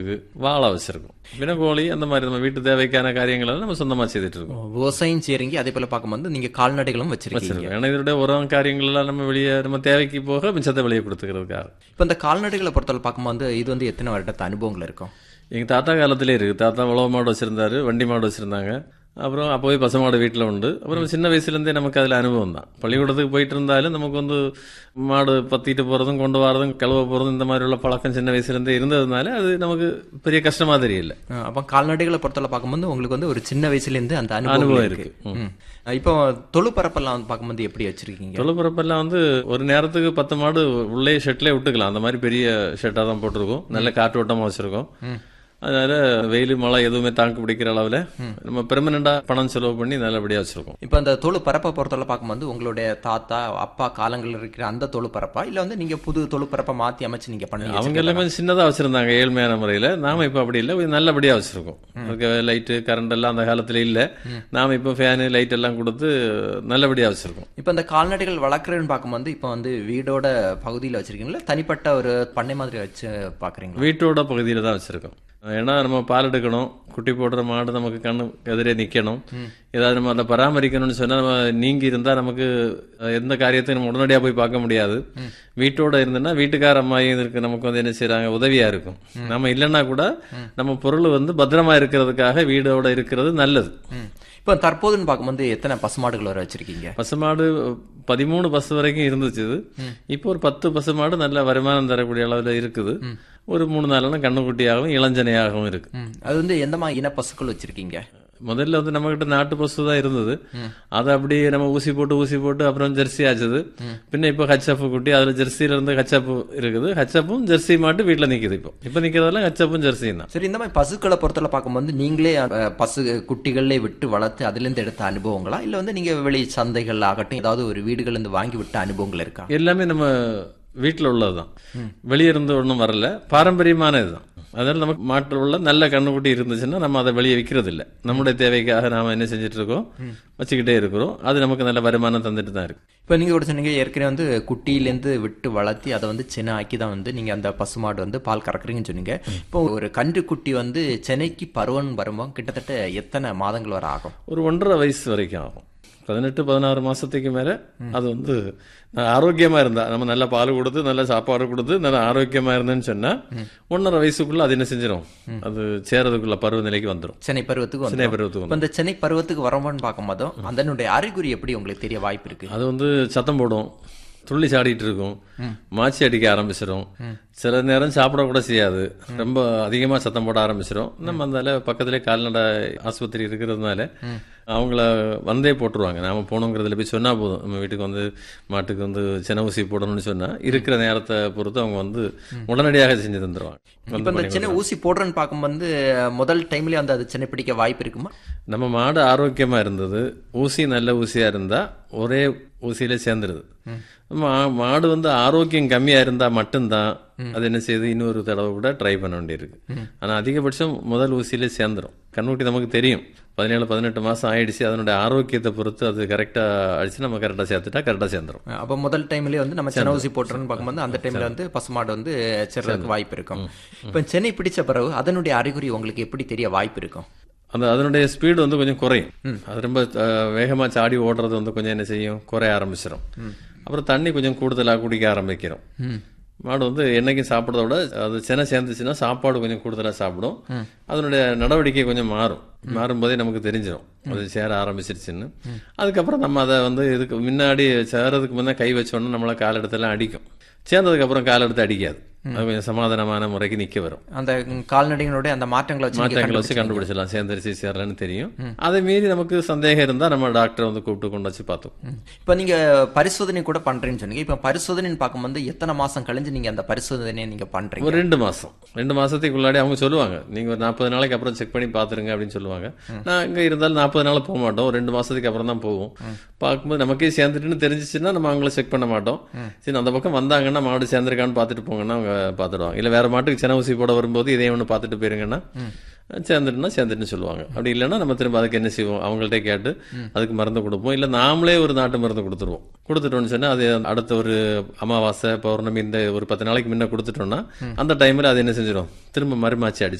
இருக்கு வாழை வச்சிருக்கோம் பின்ன கோழி அந்த மாதிரி நம்ம வீட்டு தேவைக்கான காரியங்கள் எல்லாம் நம்ம சொந்தமா செய்துட்டு இருக்கோம் விவசாயம் செய்றீங்க அதே போல பார்க்கும்போது நீங்க கால்நடைகளும் வச்சிருக்கீங்க வச்சிருக்கோம் ஏன்னா இதோட உரம் காரியங்கள் எல்லாம் நம்ம வெளியே நம்ம தேவைக்கு போக மிச்சத்தை வெளியே கொடுத்துக்கிறதுக்காக இப்போ இந்த கால்நடைகளை பொறுத்தவரை பார்க்கும்போது இது வந்து எத்தனை வருடத்து அனுபவங்கள் இருக்கும் எங்க தாத்தா காலத்திலே இருக்கு தாத்தா உழவு மாடு வச்சிருந்தாரு வண்டி மாடு வச்சிருந்தாங்க அப்புறம் அப்போவே பசு மாடு வீட்டில் உண்டு அப்புறம் சின்ன வயசுலேருந்தே நமக்கு அதில் அனுபவம் தான் பள்ளிக்கூடத்துக்கு போயிட்டு இருந்தாலும் நமக்கு வந்து மாடு பத்திட்டு போகிறதும் கொண்டு வரதும் கழுவ போகிறதும் இந்த மாதிரி உள்ள பழக்கம் சின்ன வயசுலேருந்தே இருந்ததுனால அது நமக்கு பெரிய கஷ்டமா தெரியல அஹ் அப்ப கால்நடைகளை பொறுத்தவரை பார்க்கும்போது உங்களுக்கு வந்து ஒரு சின்ன வயசுல இருந்து அந்த அனுபவம் அனுபவம் இருக்கு இருக்கு. ம். இப்போ தொழுப்பரப்பெல்லாம் வந்து பார்க்கும்போது எப்படி வச்சிருக்கீங்க தொழுப்புறப்பெல்லாம் வந்து ஒரு நேரத்துக்கு பத்து மாடு உள்ளே ஷெட்லேயே விட்டுக்கலாம் அந்த மாதிரி பெரிய ஷெட்டாக தான் போட்டிருக்கோம் நல்ல காற்றோட்டமாக வச்சிருக்கோம் அதனால வெயில் மழை எதுவுமே தாக்கு பிடிக்கிற அளவில் நம்ம பெர்மனண்டா பணம் செலவு பண்ணி நல்லபடியாக வச்சிருக்கோம் இப்போ அந்த தொழு பரப்பை பொறுத்தவரை பார்க்கும்போது உங்களுடைய தாத்தா அப்பா காலங்களில் இருக்கிற அந்த தொழு பரப்பா இல்ல வந்து நீங்க புது தொழு பரப்பை மாத்தி அமைச்சு நீங்க பண்ணி அவங்க எல்லாம் கொஞ்சம் சின்னதா வச்சிருந்தாங்க ஏழ்மையான முறையில நாம இப்ப அப்படி இல்லை கொஞ்சம் நல்லபடியா வச்சிருக்கோம் அதுக்கு லைட்டு கரண்ட் எல்லாம் அந்த காலத்துல இல்ல நாம இப்ப ஃபேனு லைட் எல்லாம் கொடுத்து நல்லபடியா வச்சிருக்கோம் இப்போ இந்த கால்நடைகள் வளர்க்குறேன்னு பார்க்கும்போது இப்போ வந்து வீடோட பகுதியில் வச்சிருக்கீங்களா தனிப்பட்ட ஒரு பண்ணை மாதிரி வச்சு பார்க்குறீங்களா வீட்டோட பகுதியில தான் வச்சிருக்கோம் ஏன்னா நம்ம பால் எடுக்கணும் குட்டி போடுற மாடு நமக்கு கண்ணு எதிரே நிக்கணும் ஏதாவது நம்ம அதை பராமரிக்கணும்னு சொன்னா நம்ம நீங்கி இருந்தா நமக்கு அஹ், எந்த காரியத்தையும் நம்ம உடனடியா போய் பார்க்க முடியாது வீட்டோட இருந்ததுன்னா வீட்டுக்கார அம்மாயும் இருக்கு நமக்கு வந்து என்ன செய்றாங்க உதவியா இருக்கும் நம்ம இல்லைன்னா கூட நம்ம பொருள் வந்து பத்திரமா இருக்கிறதுக்காக வீடோட இருக்கிறது நல்லது இப்போ தற்போதுன்னு பார்க்கும்போது எத்தனை பசுமாடுகள் வர வச்சிருக்கீங்க பசுமாடு பதிமூணு பசு வரைக்கும் இருந்துச்சு இது. இப்போ ஒரு பத்து பசுமாடு நல்ல வருமானம் தரக்கூடிய அளவில் இருக்குது ஒரு மூணு நாலு கண்ணுக்குட்டியாகவும் இளஞ்சனையாகவும் இருக்கு ம். அது வந்து எந்த மாதிரி இன பசுக்கள் வச்சிருக்கீங்க முதல்ல வந்து நம்ம கிட்ட நாட்டு பசு தான் இருந்தது அதை அப்படியே நம்ம ஊசி போட்டு ஊசி போட்டு அப்புறம் ஜெர்சி ஆச்சுது பின்ன இப்போ ஹச்சப்பு குட்டி அதுல ஜெர்சியில இருந்து ஹச்சப்பு இருக்குது ஹச்சப்பும் ஜெர்சி மாட்டு வீட்டுல நிக்குது இப்போ இப்போ நிக்கிறதெல்லாம் ஹச்சப்பும் ஜெர்சியும் தான் சரி இந்த மாதிரி பசுக்களை பொறுத்தவரை பார்க்கும்போது நீங்களே அஹ், பசு குட்டிகளே விட்டு வளர்த்து அதுலேருந்து எடுத்த அனுபவங்களா இல்லை வந்து நீங்க வெளி சந்தைகள் ஆகட்டும் ஏதாவது ஒரு வீடுகள் இருந்து வாங்கி விட்ட அனுபவங்கள் இருக்கா எல்லாமே நம்ம வீட்டில் உள்ளதுதான் வெளியே இருந்து ஒன்றும் வரல பாரம்பரியமான இதுதான் அதனால நமக்கு மாட்டில் உள்ள நல்ல கண்ணுக்குட்டி இருந்துச்சுன்னா நம்ம அதை வெளியே விற்கிறது இல்லை நம்முடைய தேவைக்காக நாம என்ன செஞ்சுட்டு இருக்கோம் வச்சுக்கிட்டே இருக்கிறோம் அது நமக்கு நல்ல வருமானம் தந்துட்டு தான் இருக்கு இப்போ நீங்க ஒரு சொன்னீங்க ஏற்கனவே வந்து குட்டியிலேருந்து விட்டு வளர்த்தி அதை வந்து சென்னை ஆக்கி தான் வந்து நீங்க அந்த பசுமாடு வந்து பால் கறக்குறீங்கன்னு சொன்னீங்க இப்போ ஒரு கன்று குட்டி வந்து சென்னைக்கு பருவம் வரும்போது கிட்டத்தட்ட எத்தனை மாதங்கள் வரை ஆகும் ஒரு ஒன்றரை வயசு வரைக்கும் ஆகும் பதினெட்டு பதினாறு மாசத்துக்கு மேல அது வந்து நான் ஆரோக்கியமா இருந்தா நம்ம நல்ல பால் கொடுத்து நல்ல சாப்பாடு கொடுத்து நல்ல ஆரோக்கியமா இருந்தேன்னு சொன்னா ஒன்றரை வயசுக்குள்ள அது என்ன செஞ்சிடும் அது சேரதுக்குள்ள பருவநிலைக்கு வந்துடும் சென்னை பருவத்துக்கு வந்து சின்ன பருவத்துக்கு இப்போ இந்த சென்னை பருவத்துக்கு வரம்போன்னு பார்க்கும்போதும் அதனுடைய அறிகுறி எப்படி உங்களுக்கு தெரிய வாய்ப்பு இருக்கு அது வந்து சத்தம் போடும் துள்ளி சாடிட்டு இருக்கும் மாச்சி அடிக்க ஆரம்பிச்சிடும் சில நேரம் சாப்பிட கூட செய்யாது ரொம்ப அதிகமா சத்தம் போட ஆரம்பிச்சிடும் நம்ம அதனால பக்கத்திலே கால்நடை ஆஸ்பத்திரி இருக்கிறதுனால அவங்கள வந்தே போட்டுருவாங்க நாம போகணுங்கிறதுல போய் சொன்னா போதும் நம்ம வீட்டுக்கு வந்து மாட்டுக்கு வந்து சின்ன ஊசி போடணும்னு சொன்னா இருக்கிற நேரத்தை பொறுத்து அவங்க வந்து உடனடியாக செஞ்சு தந்துருவாங்க இப்போ இந்த சின்ன ஊசி போடுறேன்னு பார்க்கும்போது முதல் டைம்லயே வந்து அது சென்னை பிடிக்க வாய்ப்பு இருக்குமா நம்ம மாடு ஆரோக்கியமா இருந்தது ஊசி நல்ல ஊசியா இருந்தா ஒரே ஊசியில சேர்ந்துருது மா- மாடு வந்து ஆரோக்கியம் கம்மியா இருந்தா மட்டும்தான் அது என்ன செய்யுது இன்னொரு தடவை கூட ட்ரை பண்ண வேண்டியிருக்கு ஆனா அதிகபட்சம் முதல் ஊசியிலே சேர்ந்துரும் கண்ணுக்குட்டி நமக்கு தெரியும் பதினேழு பதினெட்டு மாசம் ஆயிடுச்சு அதனுடைய ஆரோக்கியத்தை பொறுத்து அது கரெக்டா அடிச்சு நம்ம கரெக்டா சேர்த்துட்டா கரெக்டா சேர்ந்துரும் அப்போ முதல் டைம்லயே வந்து நம்ம சென்னை ஊசி போட்டுறோன்னு பார்க்கும்போது அந்த டைம்ல வந்து பசுமாடு வந்து சேர்றதுக்கு வாய்ப்பு இருக்கும் இப்போ சென்னை பிடிச்ச பிறகு அதனுடைய அறிகுறி உங்களுக்கு எப்படி தெரிய வாய்ப்பு இருக்கும் அந்த அதனுடைய ஸ்பீடு வந்து கொஞ்சம் குறையும் அது ரொம்ப அஹ், வேகமா சாடி ஓடுறது வந்து கொஞ்சம் என்ன செய்யும் குறைய ஆரம்பிச்சிடும் அப்புறம் தண்ணி கொஞ்சம் கூடுதலா குடிக்க ஆரம்பிக்கிறோம் மாடு வந்து என்னைக்கும் சாப்பிட்றத விட அது சின்ன சேர்ந்துச்சுன்னா சாப்பாடு கொஞ்சம் கூடுதலா சாப்பிடும் அதனுடைய நடவடிக்கை கொஞ்சம் மாறும் மாறும்போதே நமக்கு தெரிஞ்சிடும் அது சேர ஆரம்பிச்சிருச்சுன்னு அதுக்கப்புறம் நம்ம அதை வந்து இதுக்கு முன்னாடி சேரதுக்கு முன்னே கை வச்சோன்னா நம்மள கால் எடுத்தெல்லாம் அடிக்கும் சேர்ந்ததுக்கு அப்புறம் கால் எடுத்து அடிக்காது அது கொஞ்சம் சமாதானமான முறைக்கு நிக்க வரும் அந்த கால்நடைகளுடைய அந்த மாற்றங்களை வச்சு நீங்க மாற்றங்களை வச்சு கண்டுபிடிச்சிடலாம் சேர்ந்துருச்சு சேரலன்னு தெரியும் அதை மீறி நமக்கு சந்தேகம் இருந்தா நம்ம டாக்டர் வந்து கூப்பிட்டு கொண்டு வச்சு பார்த்தோம் இப்போ நீங்க பரிசோதனை கூட பண்றேன்னு சொன்னீங்க இப்போ பரிசோதனைன்னு பார்க்கும்போது எத்தனை மாசம் கழிஞ்சு நீங்க அந்த பரிசோதனையை நீங்க பண்றீங்க ஒரு ரெண்டு மாசம் ரெண்டு மாசத்துக்கு முன்னாடி அவங்க சொல்லுவாங்க நீங்க ஒரு நாற்பது நாளைக்கு அப்புறம் செக் பண்ணி பாத்துருங்க அப்படின்னு சொல்லுவாங்க நான் இங்க இருந்தாலும் நாற்பது நாள் போக மாட்டோம் ஒரு ரெண்டு மாசத்துக்கு அப்புறம் தான் போவோம் பார்க்கும்போது நமக்கே சேர்ந்துட்டுன்னு தெரிஞ்சிச்சுன்னா நம்ம அவங்கள செக் பண்ண மாட்டோம் சரி அந்த பக்கம் வந்தாங்கன்னா மாடு சேர்ந்துருக்கான்னு பார்த்துட்டு போங்கன்னா அவங்க பார்த்துடுவாங்க இல்ல வேற மாட்டுக்கு சின்ன ஊசி போட வரும்போது இதே ஒன்று பார்த்துட்டு போயிருங்கன்னா சேர்ந்துட்டுனா சேர்ந்துட்டுன்னு சொல்லுவாங்க அப்படி இல்லைன்னா நம்ம திரும்ப அதுக்கு என்ன செய்வோம் அவங்கள்ட்ட கேட்டு அதுக்கு மருந்து கொடுப்போம் இல்ல நாமளே ஒரு நாட்டு மருந்து கொடுத்துருவோம் கொடுத்துட்டோம்னு சொன்னா அது அடுத்த ஒரு அமாவாசை பௌர்ணமி இந்த ஒரு பத்து நாளைக்கு முன்ன கொடுத்துட்டோம்னா அந்த டைம்ல அது என்ன செஞ்சிடும் திரும்ப மறுமாச்சி அடிச்சு